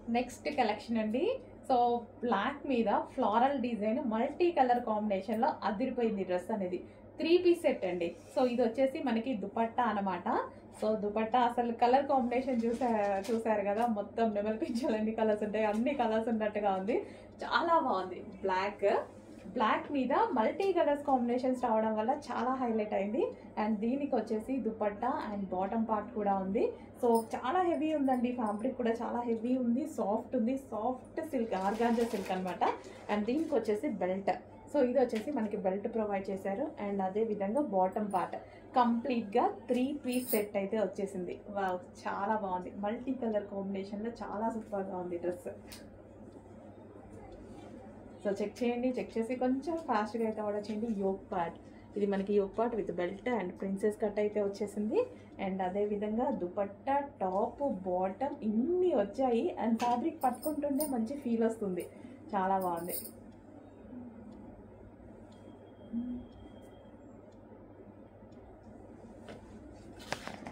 next collection అండి so black మీద floral design multi colour combination లో అదిరిపోయింది డ్రెస్ అనేది త్రీ పీస్ సెట్ అండి సో ఇది వచ్చేసి మనకి దుపట్టా అన్నమాట సో దుపట్టా అసలు కలర్ కాంబినేషన్ చూసా చూసారు కదా మొత్తం నెమల్ పింఛలు ఎన్ని కలర్స్ ఉంటాయి అన్ని కలర్స్ ఉన్నట్టుగా ఉంది చాలా బాగుంది బ్లాక్ బ్లాక్ మీద మల్టీ కలర్స్ కాంబినేషన్స్ రావడం వల్ల చాలా హైలైట్ అయింది అండ్ దీనికి వచ్చేసి దుపట్టా అండ్ బాటమ్ పార్ట్ కూడా ఉంది సో చాలా హెవీ ఉందండి ఫ్యాబ్రిక్ కూడా చాలా హెవీ ఉంది సాఫ్ట్ ఉంది సాఫ్ట్ సిల్క్ ఆర్గాంజా సిల్క్ అన్నమాట అండ్ దీనికి వచ్చేసి బెల్ట్ సో ఇది వచ్చేసి మనకి బెల్ట్ ప్రొవైడ్ చేశారు అండ్ అదే విధంగా బాటమ్ పార్ట్ కంప్లీట్గా త్రీ పీస్ సెట్ అయితే వచ్చేసింది వావ్ చాలా బాగుంది మల్టీ కలర్ కాంబినేషన్లో చాలా సూపర్గా ఉంది డ్రెస్ సో చెక్ చేయండి చెక్ చేసి కొంచెం ఫాస్ట్గా అయితే ఆర్డర్ చేయండి యోగ్ పార్ట్ ఇది మనకి yoke part with belt and princess cut అయితే వచ్చేసింది అండ్ అదే విధంగా దుపట్టా టాప్ బాటమ్ ఇన్ని వచ్చాయి అండ్ ఫ్యాబ్రిక్ పట్టుకుంటుంటే మంచి ఫీల్ వస్తుంది చాలా బాగుంది